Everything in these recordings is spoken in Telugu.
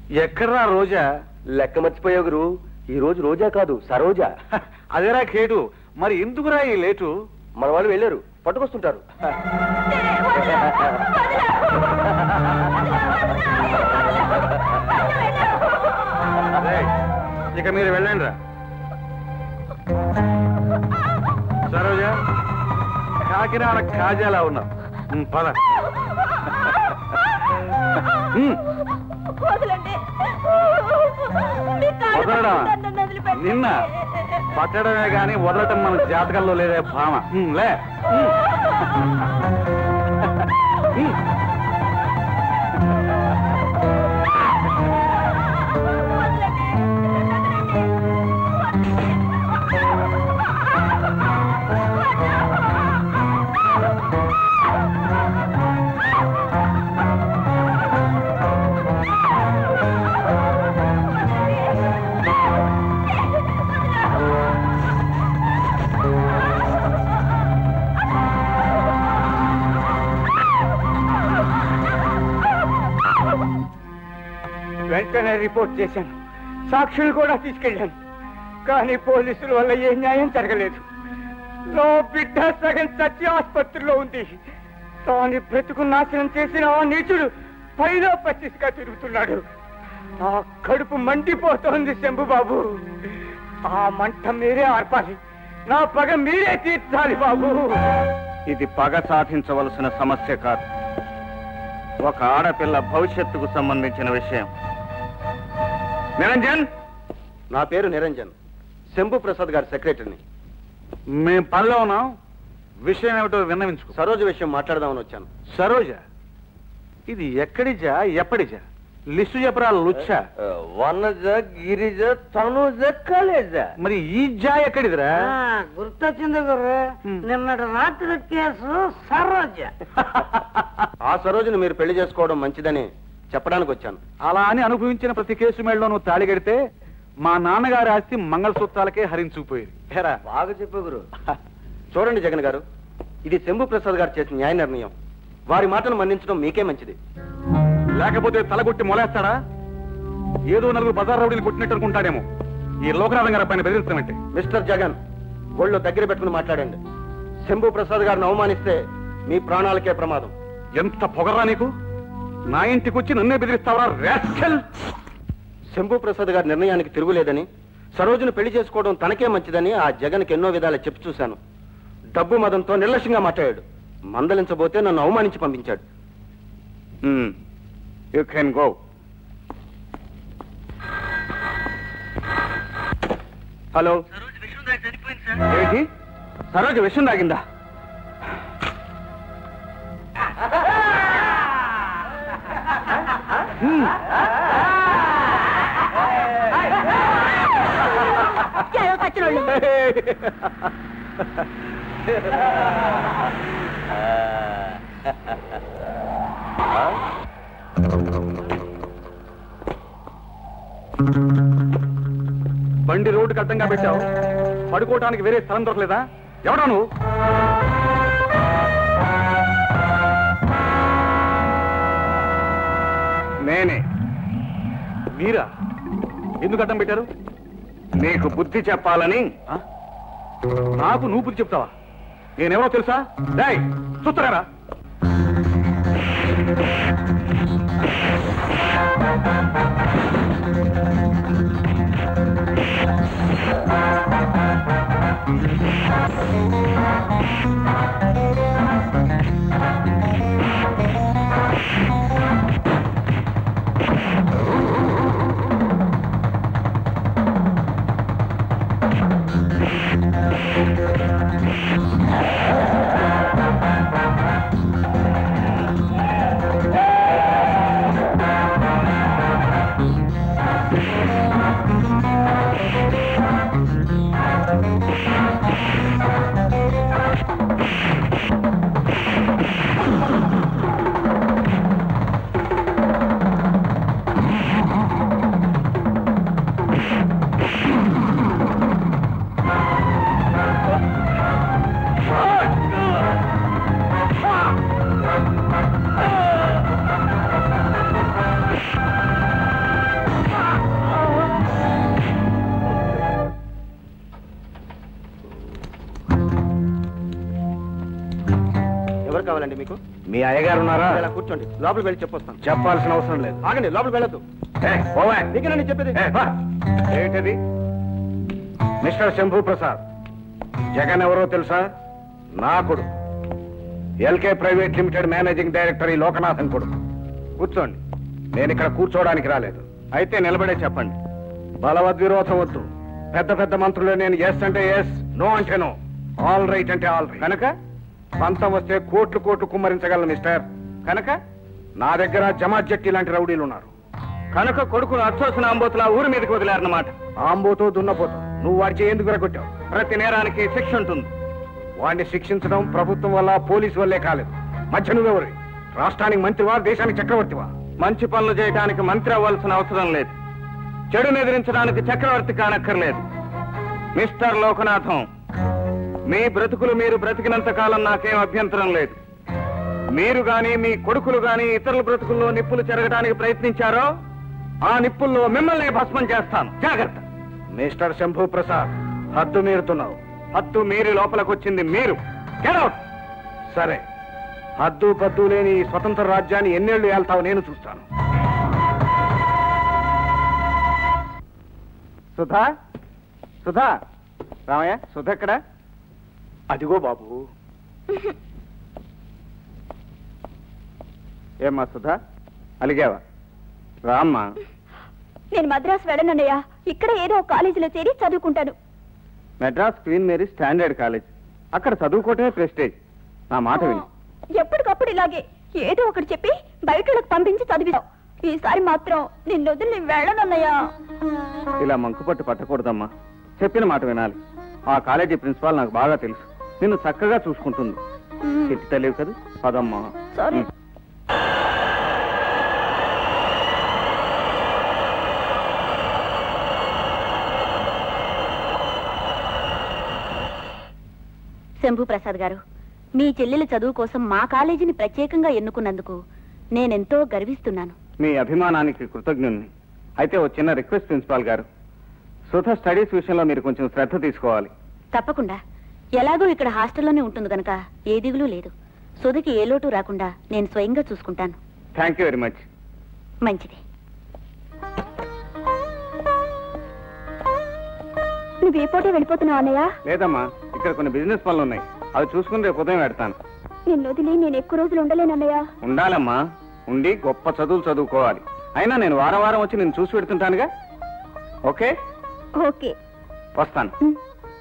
ఎక్కడ్రా రోజా లెక్క మర్చిపోయా గురు ఈ రోజు రోజా కాదు సరోజా అదేరా కేటు మరి ఎందుకురా ఈ లేటు మన వాళ్ళు వెళ్ళారు పట్టుకొస్తుంటారు రేయ్, ఇక మీరు వెళ్ళండి రా సరోజా కాకినాడ కాజాలా ఉన్నావు ఉమ్, పద ఉమ్, వదలండి మీ కాళ్ళు వదలడా? పట్టుకుంటాను, నన్ను వదిలిపెట్టండి. నిన్న పట్టడమే గాని వదలటం మన జాతకంలో లేదే భామ ఉమ్, లే ఉమ్. ఉమ్. వెంటనే రిపోర్ట్ చేశాను సాక్షులు కూడా తీసుకెళ్ళాను కానీ పోలీసుల వల్ల ఏ న్యాయం జరగలేదు నా బిడ్డ సగం చచ్చి ఆసుపత్రిలో ఉంది తాను బ్రతుకు నాశనం చేసిన ఆ నీచుడు పైలో పచ్చిగా తిరుగుతున్నాడు నా కడుపు మండిపోతోంది శంభుబాబు ఆ మంట మీరే ఆర్పాలి నా పగ మీరే తీర్చాలి బాబు ఇది పగ సాధించవలసిన సమస్య కాదు ఒక ఆడపిల్ల భవిష్యత్తుకు సంబంధించిన విషయం నిరంజన్ నా పేరు నిరంజన్ శంభు ప్రసాద్ గారి సెక్రటరీని మేం పనిలో ఉన్నాం విషయం ఏమిటో విన్నవించుకో సరోజ విషయం మాట్లాడదామని వచ్చాను సరోజ ఇది ఎక్కడిజా ఎప్పటిజా లిస్టు చెప్పరా లుచ్చ వనజ గిరిజ తనుజ కలేజ మరి ఈ జా ఎక్కడిదిరా గుర్తొచ్చింది గురు హ్మ్. నిన్నటి రాత్రి కేసు సరోజ ఆ సరోజను మీరు పెళ్లి చేసుకోవడం మంచిదని చెప్పడానికి వచ్చాను అలా అని అనుభవించిన ప్రతి కేసు మేడలో నువ్వు తాళి కడితే మా నాన్నగారి ఆస్తి మంగళసూత్రాలకే హరించుకుపోయేది ఏరా బాగా చెప్పు గురు చూడండి జగన్ గారు ఇది శంభు ప్రసాద్ గారు చేసిన న్యాయ నిర్ణయం వారి మాటను మన్నించడం మీకే మంచిది లేకపోతే తలగొట్టి మొలేస్తాడా ఏదో నలుగురు బజార్ రౌడీని కొట్టినట్టు అనుకుంటాడేమో ఈ లోకనాథం గారి పైన బెదిరిస్తామంటే మిస్టర్ జగన్ ఒళ్ళు దగ్గర పెట్టుకుని మాట్లాడండి శంభు ప్రసాద్ గారిని అవమానిస్తే మీ ప్రాణాలకే ప్రమాదం ఎంత పొగరా నీకు నా ఇంటికి వచ్చి నన్నే బెదిరిస్తావరా రాస్కెల్ శంభు ప్రసాద్ గారి నిర్ణయానికి తిరుగులేదని సరోజను పెళ్లి చేసుకోవడం తనకే మంచిదని ఆ జగన్కి ఎన్నో విధాలు చెప్పి చూశాను డబ్బు మదంతో నిర్లక్ష్యంగా మాట్లాడాడు మందలించబోతే నన్ను అవమానించి పంపించాడు యూ కెన్ గో హలో ఏంటి సరోజ విషయం తాగిందా ఎవరో కచ్చినోళ్ళు. బండి రోడ్డుకి అడ్డంగా పెట్టావు పడుకోవడానికి వేరే స్థలం దొరకలేదా ఎవడా నువ్వు నేనే మీరా ఎందుకు అడ్డం పెట్టారు నీకు బుద్ధి చెప్పాలని నాకు నువ్వు బుద్ధి చెప్తావా నేనెవరో తెలుసా డై చూస్తారా ఎవరు కావాలండి మీకు మీ అయ్యగారు ఉన్నారా ఇలా కూర్చోండి లోపలికి వెళ్ళి చెప్పొస్తాను చెప్పాల్సిన అవసరం లేదు ఆగండి లోపలికి వెళ్ళొద్దు ఏ, పోవా. నీకేనండి చెప్పేది ఏ, వా. ఏంటది మిస్టర్ శంభు ప్రసాద్ జగన్ ఎవరో తెలుసా నా కొడుకు L K private limited managing director ఈ లోకనాథన్ కొడుకు కూర్చోండి నేను ఇక్కడ కూర్చోవడానికి రాలేదు అయితే నిలబడే చెప్పండి బలవద్ విరోధం వద్దు పెద్ద పెద్ద మంత్రులే నేను ఎస్ అంటే ఎస్ నో అంటే నో ఆల్ రైట్ అంటే ఆల్ రైట్ కనుక పంతం వస్తే కోట్లు కోట్లు కుమ్మరించగలను మిస్టర్ కనుక నా దగ్గర జమాత్ జట్టి లాంటి రౌడీలు ఉన్నారు కనుక కొడుకును అచ్చోసిన అంబోతులా ఊరి మీదకి వదిలేరన్నమాట ఆంబోతో దున్నపోతూ నువ్వు వాడికి ఎందుకు రగొట్టావు ప్రతి నేరానికి శిక్ష ఉంటుంది వాడిని శిక్షించడం ప్రభుత్వం వల్ల పోలీసు వల్లే కాలేదు మధ్య నువ్వెవరు రాష్ట్రానికి మంత్రివా దేశానికి చక్రవర్తివా మంచి పనులు చేయడానికి మంత్రి అవ్వాల్సిన అవసరం లేదు చెడును ఎదిరించడానికి చక్రవర్తి కానక్కర్లేదు మిస్టర్ లోకనాథం మీ బ్రతుకులు మీరు బ్రతికినంత కాలం నాకేం అభ్యంతరం లేదు మీరు గాని మీ కొడుకులు గాని ఇతరుల బ్రతుకుల్లో నిప్పులు చెరగడానికి ప్రయత్నించారో ఆ నిప్పుల్లో మిమ్మల్ని భస్మం చేస్తాను జాగ్రత్త మిస్టర్ శంభు ప్రసాద్ హద్దు మీరుతున్నావు హద్దు మీరి లోపలికొచ్చింది మీరు Get out! సరే హద్దు పద్దు లేని ఈ స్వతంత్ర రాజ్యాన్ని ఎన్నేళ్లు ఏళ్తావు నేను చూస్తాను సుధా సుధా రామయ్య సుధ ఎక్కడ అదిగో బాబు ఏమ్మా సుధా అలిగావా రామ్మా నేను మద్రాసు వెళ్ళనన్నయ్య ఇక్కడ ఏదో ఒక కాలేజీలో చేరి చదువుకుంటాను Madras Queen Mary standard college అక్కడ చదువుకోవటమే ప్రెస్టేజ్ నా మాట విని ఎప్పటికప్పుడు ఇలాగే ఏదో ఒకటి చెప్పి బయట వాళ్ళకి పంపించి చదివిస్తావు ఈసారి మాత్రం నిన్ను వదిలి నేను వెళ్ళనన్నయ్య ఇలా మంకుపట్టు పట్టకూడదమ్మా చెప్పిన మాట వినాలి ఆ కాలేజీ ప్రిన్సిపాల్ నాకు బాగా తెలుసు నిన్ను చక్కగా చూసుకుంటుంది చెట్టి తెలియదు కదా పదమ్మా సరే శంభు ప్రసాద్ గారు మీ చెల్లెల చదువు కోసం మా కాలేజీని ప్రత్యేకంగా ఎన్నుకున్నందుకు నేనెంతో గర్విస్తున్నాను మీ అభిమానానికి కృతజ్ఞుణ్ణి అయితే ఓ చిన్న రిక్వెస్ట్ ప్రిన్సిపాల్ గారు సుధ స్టడీస్ విషయంలో మీరు కొంచెం శ్రద్ధ తీసుకోవాలి తప్పకుండా ఎలాగో ఇక్కడ హాస్టల్లోనే ఉంటుంది గనక ఏ దిగులు లేదు సుధకి ఏ లోటు రాకుండా నేను స్వయంగా చూసుకుంటాను థ్యాంక్ యూ వెరీ మచ్ మంచిది నువ్వు ఏ పూటే వెళ్ళిపోతున్నావు అన్నయ్య లేదమ్మా ఇక్కడ కొన్ని బిజినెస్ పనులు ఉన్నాయి అవి చూసుకుని రేపు ఉదయం పెడతాను నిన్ను వదిలి నేను ఎక్కువ రోజులు ఉండలేనన్నయ్య ఉండాలమ్మా ఉండి గొప్ప చదువులు చదువుకోవాలి అయినా నేను వారం వారం వచ్చి నేను చూసి పెడుతుంటానుగా ఓకే ఓకే వస్తాను ఉమ్.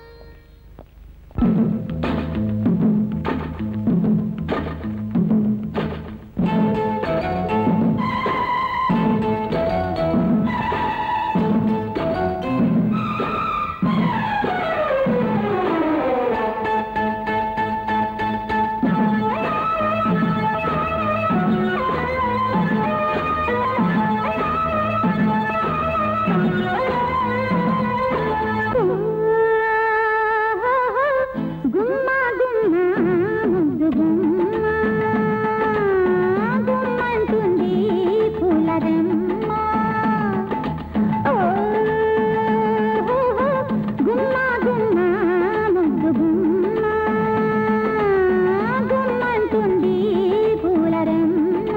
గుమ్మా గుమ్మా ముద్దు గుమ్మా గుమ్మంటుంది పూలరెమ్మ ఓ గుమ్మా గుమ్మా ముద్దు గుమ్మా గుమ్మంటుంది పూలరెమ్మ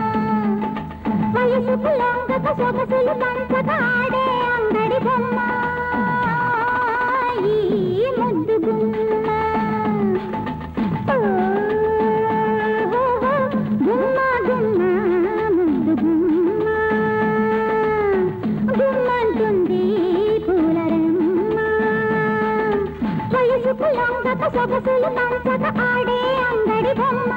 వయసు పులంగక సొగసులు పంచక ఆడే అంగడి బొమ్మ ఈ ముద్దు గుమ్మ ఓ, గుమ్మ గుమ్మ ముద్దు గుమ్మ గుమ్మంటుంది పూలరెమ్మ వయసు పులంగక సొగసులు పంచక ఆడే అంగడి బొమ్మ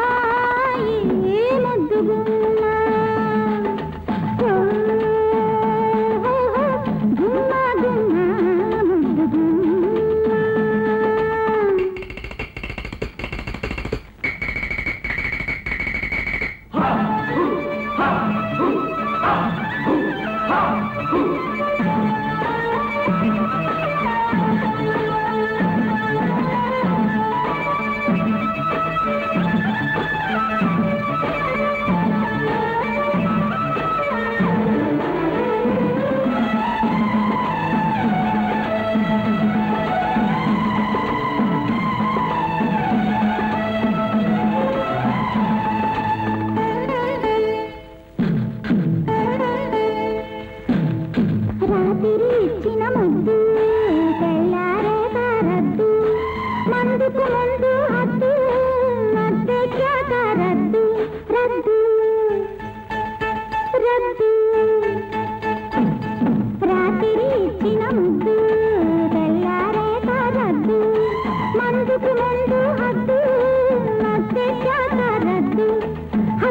ఈ ముద్దు గుమ్మ ఓ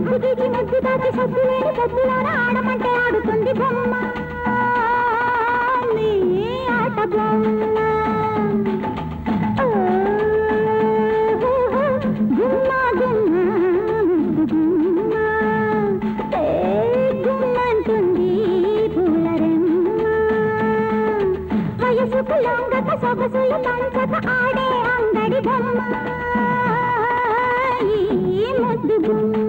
హద్దు గీచి ముద్దు దాచి సద్దు లేని పొద్దులోన ఆడమంటే ఆడుతుంది బొమ్మ నీ ఆట బొమ్మ ఓ, గుమ్మ గుమ్మ గుమ్మ ఏ గుమ్మంటుంది పూలరెమ్మ వయసుకు లొంగక సొగసులు పంచక ఆడే అంగడి బొమ్మ ఈ ముద్దు గుమ్మ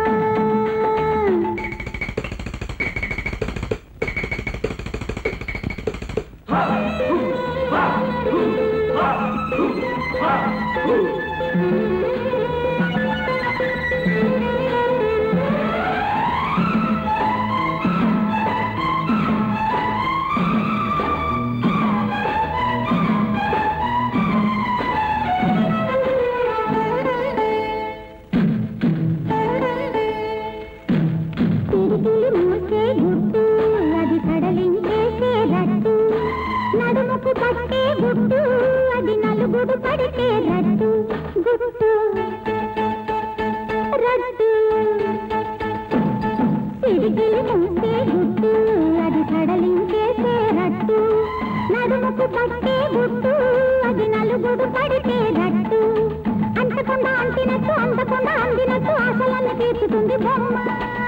తిరిగిలి మూసే గుట్టు అది కడలించేసే రట్టు నడుముకు పట్టే గుట్టు అది నలుగుడు పడితే రట్టు గుట్టు రట్టు తిరిగిలి మూసే గుట్టు అది కడలించేసే రట్టు నడుముకు పట్టే గుట్టు అది నలుగుడు పడితే రట్టు అంతకుండా అంటినట్టు అందకుండా అందినట్టు ఆశలను తీర్చుతుంది బొమ్మ